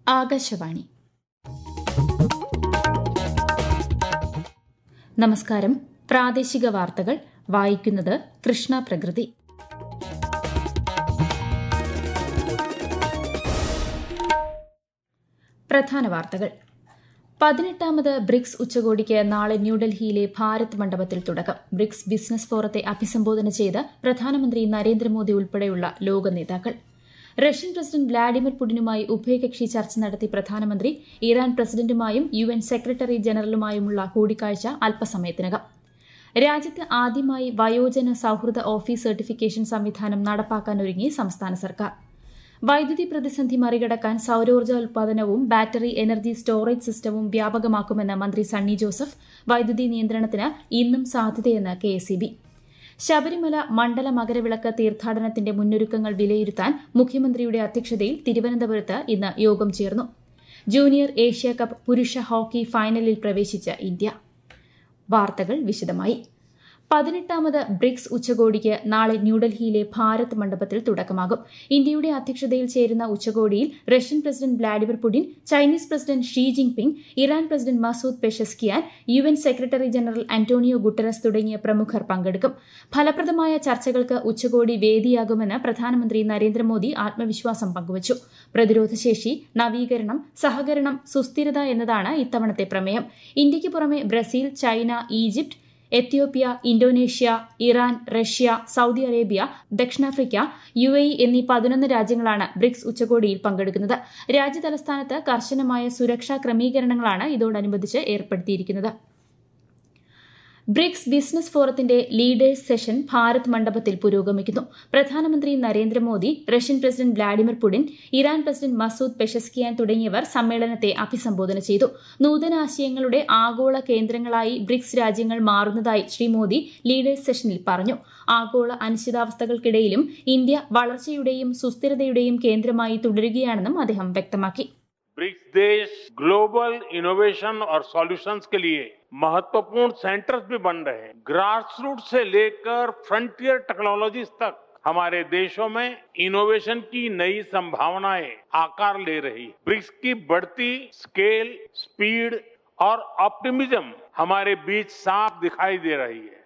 ആകാശവാണി നമസ്കാരം പ്രാദേശിക വാർത്തകൾ വായിക്കുന്നത് കൃഷ്ണ പ്രകൃതി പ്രധാന വാർത്തകൾ പതിനെട്ടാമത് ബ്രിക്സ് ഉച്ചകോടിക്ക് നാളെ ന്യൂഡൽഹിയിലെ ഭാരത് മണ്ഡപത്തിൽ തുടക്കം ബ്രിക്സ് ബിസിനസ് ഫോറത്തെ അഭിസംബോധന ചെയ്ത് പ്രധാനമന്ത്രി നരേന്ദ്രമോദി ഉൾപ്പെടെയുള്ള ലോക നേതാക്കൾ റഷ്യൻ പ്രസിഡന്റ് വ്ളാഡിമിർ പുടിനുമായി ഉഭയകക്ഷി ചർച്ച നടത്തി പ്രധാനമന്ത്രി ഇറാൻ പ്രസിഡന്റുമായും യു എൻ സെക്രട്ടറി ജനറലുമായുമുള്ള കൂടിക്കാഴ്ച അല്പസമയത്തിനകം രാജ്യത്ത് ആദ്യമായി വയോജന സൌഹൃദ ഓഫീസ് സർട്ടിഫിക്കേഷൻ സംവിധാനം നടപ്പാക്കാനൊരുങ്ങി സംസ്ഥാന സർക്കാർ വൈദ്യുതി പ്രതിസന്ധി മറികടക്കാൻ സൌരോർജ്ജ ഉൽപാദനവും ബാറ്ററി എനർജി സ്റ്റോറേജ് സിസ്റ്റവും വ്യാപകമാക്കുമെന്ന് മന്ത്രി സണ്ണി ജോസഫ് വൈദ്യുതി നിയന്ത്രണത്തിന് ഇന്നും സാധ്യതയെന്ന് കെഎസ്ഇബി ശബരിമല മണ്ഡല മകരവിളക്ക് തീർത്ഥാടനത്തിന്റെ മുന്നൊരുക്കങ്ങൾ വിലയിരുത്താൻ മുഖ്യമന്ത്രിയുടെ അധ്യക്ഷതയിൽ തിരുവനന്തപുരത്ത് ഇന്ന് യോഗം ചേർന്നു ജൂനിയർ ഏഷ്യ കപ്പ് പുരുഷ ഹോക്കി ഫൈനലിൽ പ്രവേശിച്ച ഇന്ത്യ വാർത്തകൾ വിശദമായി പതിനെട്ടാമത് ബ്രിക്സ് ഉച്ചകോടിക്ക് നാളെ ന്യൂഡൽഹിയിലെ ഭാരത് മണ്ഡപത്തിൽ തുടക്കമാകും ഇന്ത്യയുടെ അധ്യക്ഷതയിൽ ചേരുന്ന ഉച്ചകോടിയിൽ Russian president Vladimir Putin Chinese president Xi Jinping Iran president Masoud Pezeshkian U N secretary general Antonio Guterres തുടങ്ങിയ പ്രമുഖർ പങ്കെടുക്കും ഫലപ്രദമായ ചർച്ചകൾക്ക് ഉച്ചകോടി വേദിയാകുമെന്ന് പ്രധാനമന്ത്രി നരേന്ദ്രമോദി ആത്മവിശ്വാസം പങ്കുവച്ചു പ്രതിരോധശേഷി നവീകരണം സഹകരണം സുസ്ഥിരത എന്നതാണ് ഇത്തവണത്തെ പ്രമേയം ഇന്ത്യയ്ക്ക് പുറമെ Brazil China Egypt Ethiopia Indonesia Iran Russia Saudi Arabia ദക്ഷിണാഫ്രിക്ക യു എ എന്നീ പതിനൊന്ന് രാജ്യങ്ങളാണ് ബ്രിക്സ് ഉച്ചകോടിയിൽ പങ്കെടുക്കുന്നത് രാജ്യതലസ്ഥാനത്ത് കർശനമായ സുരക്ഷാ ക്രമീകരണങ്ങളാണ് ഇതോടനുബന്ധിച്ച് ഏർപ്പെടുത്തിയിരിക്കുന്നത് ബ്രിക്സ് ബിസിനസ് ഫോറത്തിന്റെ ലീഡേഴ്സ് സെഷൻ ഭാരത് മണ്ഡപത്തിൽ പുരോഗമിക്കുന്നു പ്രധാനമന്ത്രി Narendra Modi Russian president Vladimir Putin Iran president Masoud പെഷസ്കിയാൻ തുടങ്ങിയവർ സമ്മേളനത്തെ അഭിസംബോധന ചെയ്തു നൂതനാശയങ്ങളുടെ ആഗോള കേന്ദ്രങ്ങളായി ബ്രിക്സ് രാജ്യങ്ങൾ മാറുന്നതായി ശ്രീ മോദി ലീഡേഴ്സ് സെഷനിൽ പറഞ്ഞു ആഗോള അനിശ്ചിതാവസ്ഥകൾക്കിടയിലും ഇന്ത്യ വളർച്ചയുടെയും സുസ്ഥിരതയുടെയും കേന്ദ്രമായി തുടരുകയാണെന്നും അദ്ദേഹം വ്യക്തമാക്കി ब्रिक्स देश ग्लोबल इनोवेशन और सॉल्यूशंस के लिए महत्वपूर्ण सेंटर्स भी बन रहे हैं ग्रास रूट से लेकर फ्रंटियर टेक्नोलॉजीज तक हमारे देशों में इनोवेशन की नई संभावनाएं आकार ले रही है ब्रिक्स की बढ़ती स्केल स्पीड और ऑप्टिमिज्म हमारे बीच साफ दिखाई दे रही है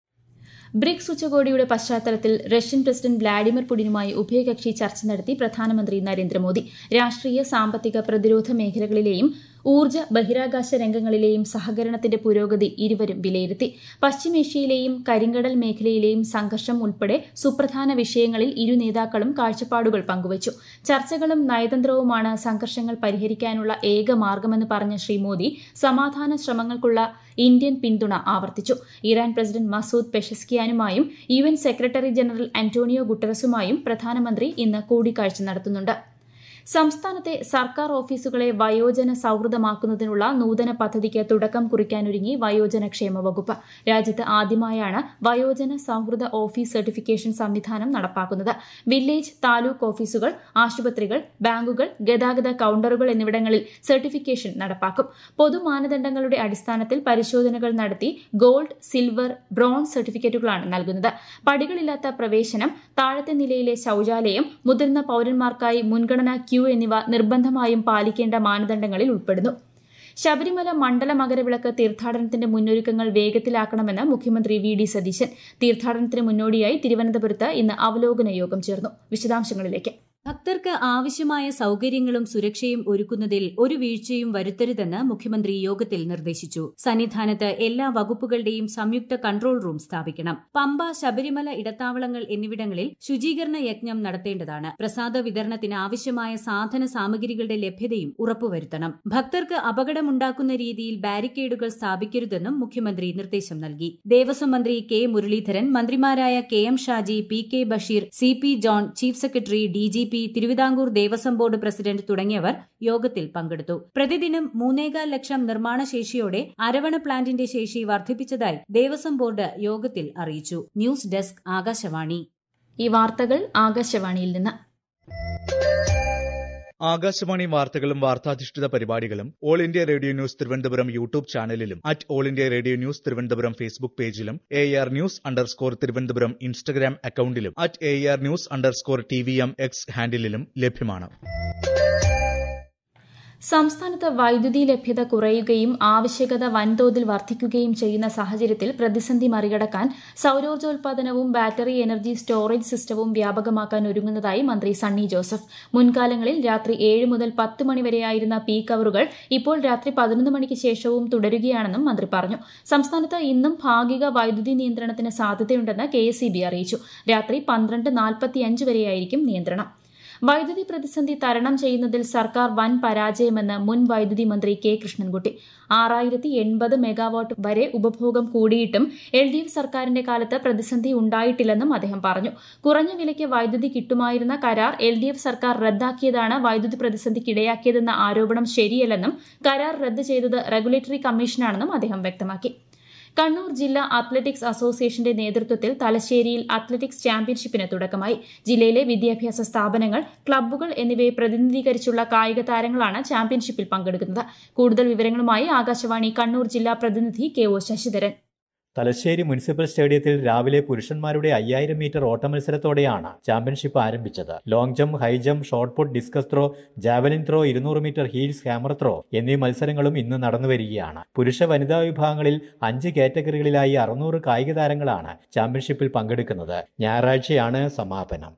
ബ്രിക്സ് ഉച്ചകോടിയുടെ പശ്ചാത്തലത്തിൽ റഷ്യൻ പ്രസിഡന്റ് വ്ളാഡിമിർ പുടിനുമായി ഉഭയകക്ഷി ചർച്ച നടത്തി പ്രധാനമന്ത്രി നരേന്ദ്രമോദി രാഷ്ട്രീയ സാമ്പത്തിക പ്രതിരോധ മേഖലകളിലെയും ഊർജ്ജ ബഹിരാകാശ രംഗങ്ങളിലെയും സഹകരണത്തിന്റെ പുരോഗതി ഇരുവരും വിലയിരുത്തി പശ്ചിമേഷ്യയിലെയും കരിങ്കടൽ മേഖലയിലെയും സംഘർഷം ഉൾപ്പെടെ സുപ്രധാന വിഷയങ്ങളിൽ ഇരു നേതാക്കളും കാഴ്ചപ്പാടുകൾ പങ്കുവച്ചു ചർച്ചകളും നയതന്ത്രവുമാണ് സംഘർഷങ്ങൾ പരിഹരിക്കാനുള്ള ഏക മാർഗമെന്ന് പറഞ്ഞ ശ്രീ മോദി സമാധാന ശ്രമങ്ങൾക്കുള്ള ഇന്ത്യൻ പിന്തുണ ആവർത്തിച്ചു ഇറാൻ പ്രസിഡന്റ് മസൂദ് പെഷസ്കിയാനുമായും U N secretary general Antonio ഗുട്ടറസുമായും പ്രധാനമന്ത്രി ഇന്ന് കൂടിക്കാഴ്ച നടത്തുന്നുണ്ട് സംസ്ഥാനത്തെ സർക്കാർ ഓഫീസുകളെ വയോജന സൌഹൃദമാക്കുന്നതിനുള്ള നൂതന പദ്ധതിക്ക് തുടക്കം കുറിക്കാനൊരുങ്ങി വയോജന ക്ഷേമ വകുപ്പ് രാജ്യത്ത് ആദ്യമായാണ് വയോജന സൌഹൃദ ഓഫീസ് സർട്ടിഫിക്കേഷൻ സംവിധാനം നടപ്പാക്കുന്നത് വില്ലേജ് താലൂക്ക് ഓഫീസുകൾ ആശുപത്രികൾ ബാങ്കുകൾ ഗതാഗത കൌണ്ടറുകൾ എന്നിവിടങ്ങളിൽ സർട്ടിഫിക്കേഷൻ നടപ്പാക്കും പൊതുമാനദണ്ഡങ്ങളുടെ അടിസ്ഥാനത്തിൽ പരിശോധനകൾ നടത്തി ഗോൾഡ് സിൽവർ ബ്രോൺസ് സർട്ടിഫിക്കറ്റുകളാണ് നൽകുന്നത് പടികളില്ലാത്ത പ്രവേശനം താഴത്തെ നിലയിലെ ശൌചാലയം മുതിർന്ന പൌരന്മാർക്കായി മുൻഗണനാ ക്യൂ എന്നിവ നിർബന്ധമായും പാലിക്കേണ്ട മാനദണ്ഡങ്ങളിൽ ഉൾപ്പെടുന്നു ശബരിമല മണ്ഡല മകരവിളക്ക് തീർത്ഥാടനത്തിന്റെ മുന്നൊരുക്കങ്ങൾ വേഗത്തിലാക്കണമെന്ന് മുഖ്യമന്ത്രി വി ഡി സതീശൻ തീർത്ഥാടനത്തിന് മുന്നോടിയായി തിരുവനന്തപുരത്ത് ഇന്ന് അവലോകന യോഗം ചേർന്നു വിശദാംശങ്ങളിലേക്ക് ഭക്തർക്ക് ആവശ്യമായ സൌകര്യങ്ങളും സുരക്ഷയും ഒരുക്കുന്നതിൽ ഒരു വീഴ്ചയും വരുത്തരുതെന്ന് മുഖ്യമന്ത്രി യോഗത്തിൽ നിർദ്ദേശിച്ചു സന്നിധാനത്ത് എല്ലാ വകുപ്പുകളുടെയും സംയുക്ത കൺട്രോൾ റൂം സ്ഥാപിക്കണം പമ്പ ശബരിമല ഇടത്താവളങ്ങൾ എന്നിവിടങ്ങളിൽ ശുചീകരണ യജ്ഞം നടത്തേണ്ടതാണ് പ്രസാദ വിതരണത്തിന് ആവശ്യമായ സാധന സാമഗ്രികളുടെ ലഭ്യതയും ഉറപ്പുവരുത്തണം ഭക്തർക്ക് അപകടമുണ്ടാക്കുന്ന രീതിയിൽ ബാരിക്കേഡുകൾ സ്ഥാപിക്കരുതെന്നും മുഖ്യമന്ത്രി നിർദ്ദേശം നൽകി ദേവസ്വം മന്ത്രി കെ മുരളീധരൻ മന്ത്രിമാരായ K M Shaji P K Basheer C P John chief secretary D G P Travancore Devaswom board president തുടങ്ങിയവർ യോഗത്തിൽ പങ്കെടുത്തു പ്രതിദിനം മൂന്നേകാൽ ലക്ഷം നിർമ്മാണ ശേഷിയോടെ അരവണ പ്ലാന്റിന്റെ ശേഷി വർദ്ധിപ്പിച്ചതായി ദേവസ്വം ബോർഡ് യോഗത്തിൽ അറിയിച്ചു ന്യൂസ് ഡെസ്ക് ആകാശവാണി ഈ വാർത്തകൾ ആകാശവാണിയിൽ നിന്ന് ആകാശവാണി വാർത്തകളും വാർത്താധിഷ്ഠിത പരിപാടികളും all India radio news Thiruvananthapuram YouTube ചാനലിലും at all India radio news Thiruvananthapuram Facebook പേജിലും A R news underscore Thiruvananthapuram Instagram അക്കൌണ്ടിലും at A R news underscore T V M X ഹാൻഡിലും ലഭ്യമാണ് സംസ്ഥാനത്ത് വൈദ്യുതി ലഭ്യത കുറയുകയും ആവശ്യകത വൻതോതിൽ വർദ്ധിക്കുകയും ചെയ്യുന്ന സാഹചര്യത്തിൽ പ്രതിസന്ധി മറികടക്കാൻ സൌരോർജ്ജോൽപാദനവും ബാറ്ററി എനർജി സ്റ്റോറേജ് സിസ്റ്റവും വ്യാപകമാക്കാൻ ഒരുങ്ങുന്നതായി മന്ത്രി സണ്ണി ജോസഫ് മുൻകാലങ്ങളിൽ രാത്രി ഏഴ് മുതൽ പത്ത് മണിവരെയായിരുന്ന പീക്ക് അവറുകൾ ഇപ്പോൾ രാത്രി പതിനൊന്ന് മണിക്ക് ശേഷവും തുടരുകയാണെന്നും മന്ത്രി പറഞ്ഞു സംസ്ഥാനത്ത് ഇന്നും ഭാഗിക വൈദ്യുതി നിയന്ത്രണത്തിന് സാധ്യതയുണ്ടെന്ന് കെ അറിയിച്ചു രാത്രി പന്ത്രണ്ട് നാൽപ്പത്തിയഞ്ച് വരെയായിരിക്കും നിയന്ത്രണം വൈദ്യുതി പ്രതിസന്ധി തരണം ചെയ്യുന്നതിൽ സർക്കാർ വൻ പരാജയമെന്ന് മുൻ വൈദ്യുതി മന്ത്രി കെ കൃഷ്ണൻകുട്ടി ആറായിരത്തി എൺപത് മെഗാവാട്ട് വരെ ഉപഭോഗം കൂടിയിട്ടും എൽ ഡി എഫ് സർക്കാരിന്റെ കാലത്ത് പ്രതിസന്ധി ഉണ്ടായിട്ടില്ലെന്നും അദ്ദേഹം പറഞ്ഞു കുറഞ്ഞ വിലയ്ക്ക് വൈദ്യുതി കിട്ടുമായിരുന്ന കരാർ എൽ ഡി എഫ് സർക്കാർ റദ്ദാക്കിയതാണ് വൈദ്യുതി പ്രതിസന്ധിക്കിടയാക്കിയതെന്ന ആരോപണം ശരിയല്ലെന്നും കരാർ റദ്ദ് ചെയ്തത് റെഗുലേറ്ററി കമ്മീഷനാണെന്നും അദ്ദേഹം വ്യക്തമാക്കി കണ്ണൂർ ജില്ലാ അത്ലറ്റിക്സ് അസോസിയേഷന്റെ നേതൃത്വത്തിൽ തലശ്ശേരിയിൽ അത്ലറ്റിക്സ് ചാമ്പ്യൻഷിപ്പിന് തുടക്കമായി ജില്ലയിലെ വിദ്യാഭ്യാസ സ്ഥാപനങ്ങൾ ക്ലബ്ബുകൾ എന്നിവയെ പ്രതിനിധീകരിച്ചുള്ള കായിക താരങ്ങളാണ് ചാമ്പ്യൻഷിപ്പിൽ പങ്കെടുക്കുന്നത് കൂടുതൽ വിവരങ്ങളുമായി ആകാശവാണി കണ്ണൂർ ജില്ലാ പ്രതിനിധി K O Sasidharan Thalassery municipal സ്റ്റേഡിയത്തിൽ രാവിലെ പുരുഷന്മാരുടെ അയ്യായിരം മീറ്റർ ഓട്ട മത്സരത്തോടെയാണ് ചാമ്പ്യൻഷിപ്പ് ആരംഭിച്ചത് long jump high jump shot put discus throw javelin throw ഇരുന്നൂറ് മീറ്റർ ഹീൽസ് ഹാമർ ത്രോ എന്നീ മത്സരങ്ങളും ഇന്ന് നടന്നു വരികയാണ് പുരുഷ വനിതാ വിഭാഗങ്ങളിൽ അഞ്ച് കാറ്റഗറികളിലായി അറുന്നൂറ് കായിക താരങ്ങളാണ് ചാമ്പ്യൻഷിപ്പിൽ പങ്കെടുക്കുന്നത് ഞായറാഴ്ചയാണ് സമാപനം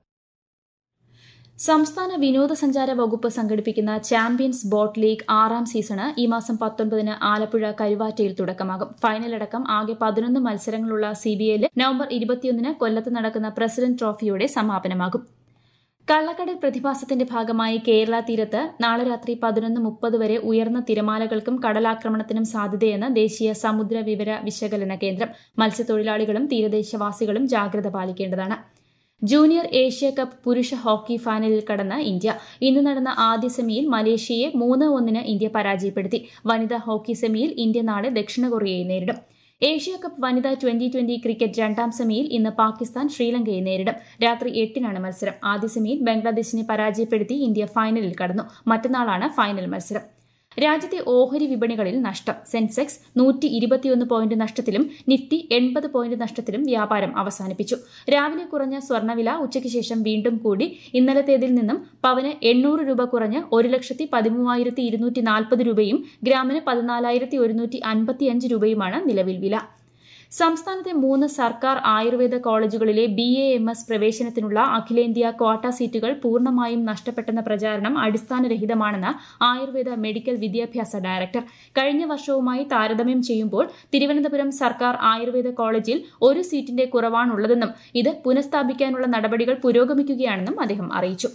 സംസ്ഥാന വിനോദസഞ്ചാര വകുപ്പ് സംഘടിപ്പിക്കുന്ന ചാമ്പ്യൻസ് ബോട്ട് ലീഗ് ആറാം സീസണ് ഈ മാസം പത്തൊൻപതിന് ആലപ്പുഴ കരുവാറ്റയിൽ തുടക്കമാകും ഫൈനലടക്കം ആകെ പതിനൊന്ന് മത്സരങ്ങളുള്ള സിബിഐയിൽ നവംബർ ഇരുപത്തിയൊന്നിന് കൊല്ലത്ത് നടക്കുന്ന പ്രസിഡന്റ് ട്രോഫിയോടെ സമാപനമാകും കള്ളക്കടൽ പ്രതിഭാസത്തിന്റെ ഭാഗമായി കേരള തീരത്ത് നാളെ രാത്രി പതിനൊന്ന് മുപ്പത് വരെ ഉയർന്ന തിരമാലകൾക്കും കടലാക്രമണത്തിനും സാധ്യതയെന്ന് ദേശീയ സമുദ്ര വിവര വിശകലന കേന്ദ്രം മത്സ്യത്തൊഴിലാളികളും തീരദേശവാസികളും ജാഗ്രത പാലിക്കേണ്ടതാണ് ജൂനിയർ ഏഷ്യ കപ്പ് പുരുഷ ഹോക്കി ഫൈനലിൽ കടന്ന ഇന്ത്യ ഇന്ന് നടന്ന ആദ്യ സെമിയിൽ മലേഷ്യയെ മൂന്ന് ഒന്നിന് ഇന്ത്യ പരാജയപ്പെടുത്തി വനിതാ ഹോക്കി സെമിയിൽ ഇന്ത്യ നാളെ ദക്ഷിണ കൊറിയയെ നേരിടും ഏഷ്യ കപ്പ് വനിതാ ട്വന്റി ട്വന്റി ക്രിക്കറ്റ് രണ്ടാം സെമിയിൽ ഇന്ന് പാകിസ്ഥാൻ ശ്രീലങ്കയെ നേരിടും രാത്രി എട്ടിനാണ് മത്സരം ആദ്യ സെമിയിൽ ബംഗ്ലാദേശിനെ പരാജയപ്പെടുത്തി ഇന്ത്യ ഫൈനലിൽ കടന്നു മറ്റന്നാളാണ് ഫൈനൽ മത്സരം രാജ്യത്തെ ഓഹരി വിപണികളിൽ നഷ്ടം സെൻസെക്സ് നൂറ്റി ഇരുപത്തിയൊന്ന് പോയിന്റ് നഷ്ടത്തിലും നിഫ്റ്റി എൺപത് പോയിന്റ് നഷ്ടത്തിലും വ്യാപാരം അവസാനിപ്പിച്ചു രാവിലെ കുറഞ്ഞ സ്വർണ്ണവില ഉച്ചയ്ക്ക് ശേഷം വീണ്ടും കൂടി ഇന്നലത്തേതിൽ നിന്നും പവന് എണ്ണൂറ് രൂപ കുറഞ്ഞ് ഒരു ലക്ഷത്തി പതിമൂവായിരത്തി ഇരുന്നൂറ്റി നാൽപ്പത് രൂപയും ഗ്രാമിന് പതിനാലായിരത്തി ഒരുന്നൂറ്റി അൻപത്തിയഞ്ച് രൂപയുമാണ് നിലവിൽ വില സംസ്ഥാനത്തെ മൂന്ന് സർക്കാർ ആയുർവേദ കോളേജുകളിലെ ബി എ എം എസ് പ്രവേശനത്തിനുള്ള അഖിലേന്ത്യാ ക്വാട്ട സീറ്റുകൾ പൂർണ്ണമായും നഷ്ടപ്പെട്ടെന്ന പ്രചാരണം അടിസ്ഥാനരഹിതമാണെന്ന് ആയുർവേദ മെഡിക്കൽ വിദ്യാഭ്യാസ ഡയറക്ടർ കഴിഞ്ഞ വർഷവുമായി താരതമ്യം ചെയ്യുമ്പോൾ തിരുവനന്തപുരം സർക്കാർ ആയുർവേദ കോളേജിൽ ഒരു സീറ്റിന്റെ കുറവാണുള്ളതെന്നും ഇത് പുനഃസ്ഥാപിക്കാനുള്ള നടപടികൾ പുരോഗമിക്കുകയാണെന്നും അദ്ദേഹം അറിയിച്ചു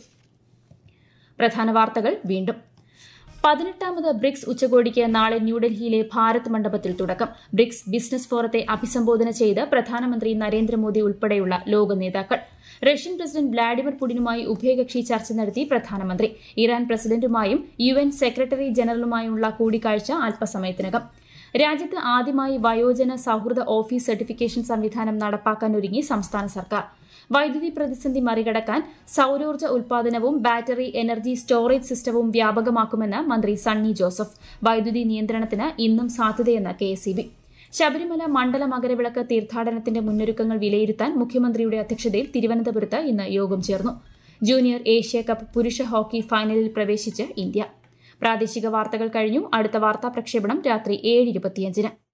പ്രധാന വാർത്തകൾ വീണ്ടും പതിനെട്ടാമത് ബ്രിക്സ് ഉച്ചകോടിക്ക് നാളെ ന്യൂഡൽഹിയിലെ ഭാരത് മണ്ഡപത്തിൽ തുടക്കം ബ്രിക്സ് ബിസിനസ് ഫോറത്തെ അഭിസംബോധന ചെയ്ത് പ്രധാനമന്ത്രി നരേന്ദ്രമോദി ഉൾപ്പെടെയുള്ള ലോക നേതാക്കൾ റഷ്യൻ പ്രസിഡന്റ് വ്ളാഡിമിർ പുടിനുമായി ഉഭയകക്ഷി ചർച്ച നടത്തി പ്രധാനമന്ത്രി ഇറാൻ പ്രസിഡന്റുമായും യു എൻ സെക്രട്ടറി ജനറലുമായുള്ള കൂടിക്കാഴ്ച അല്പസമയത്തിനകം രാജ്യത്ത് ആദ്യമായി വയോജന സൌഹൃദ ഓഫീസ് സർട്ടിഫിക്കേഷൻ സംവിധാനം നടപ്പാക്കാനൊരുങ്ങി സംസ്ഥാന സർക്കാർ വൈദ്യുതി പ്രതിസന്ധി മറികടക്കാൻ സൌരോർജ്ജ ഉൽപാദനവും ബാറ്ററി എനർജി സ്റ്റോറേജ് സിസ്റ്റവും വ്യാപകമാക്കുമെന്ന് മന്ത്രി സണ്ണി ജോസഫ് വൈദ്യുതി നിയന്ത്രണത്തിന് ഇന്നും സാധ്യതയെന്ന് കെ ശബരിമല മണ്ഡല മകരവിളക്ക് തീർത്ഥാടനത്തിന്റെ മുന്നൊരുക്കങ്ങൾ വിലയിരുത്താൻ മുഖ്യമന്ത്രിയുടെ അധ്യക്ഷതയിൽ തിരുവനന്തപുരത്ത് ഇന്ന് യോഗം ചേർന്നു ജൂനിയർ ഏഷ്യ കപ്പ് പുരുഷ ഹോക്കി ഫൈനലിൽ പ്രവേശിച്ച് ഇന്ത്യ പ്രാദേശിക വാർത്തകൾ കഴിഞ്ഞു അടുത്ത വാർത്താ പ്രക്ഷേപണം രാത്രി ഏഴ് ഇരുപത്തിയഞ്ചിന്